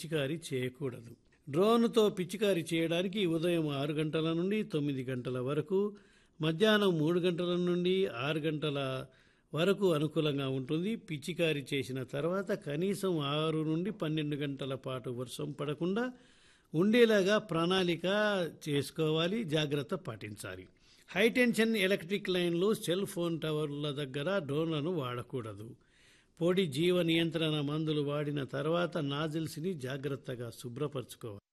పిచికారీ చేయకూడదు డ్రోన్తో పిచికారీ చేయడానికి ఉదయం ఆరు గంటల నుండి తొమ్మిది గంటల వరకు మధ్యాహ్నం మూడు గంటల నుండి ఆరు గంటల వరకు అనుకూలంగా ఉంటుంది పిచికారీ చేసిన తర్వాత కనీసం ఆరు నుండి పన్నెండు గంటల పాటు వర్షం పడకుండా ఉండేలాగా ప్రణాళిక చేసుకోవాలి జాగ్రత్త పాటించాలి హైటెన్షన్ ఎలక్ట్రిక్ లైన్లు సెల్ ఫోన్ టవర్ల దగ్గర డ్రోన్లను వాడకూడదు పొడి జీవ నియంత్రణ మందులు వాడిన తర్వాత నాజిల్స్ని జాగ్రత్తగా శుభ్రపరచుకోవాలి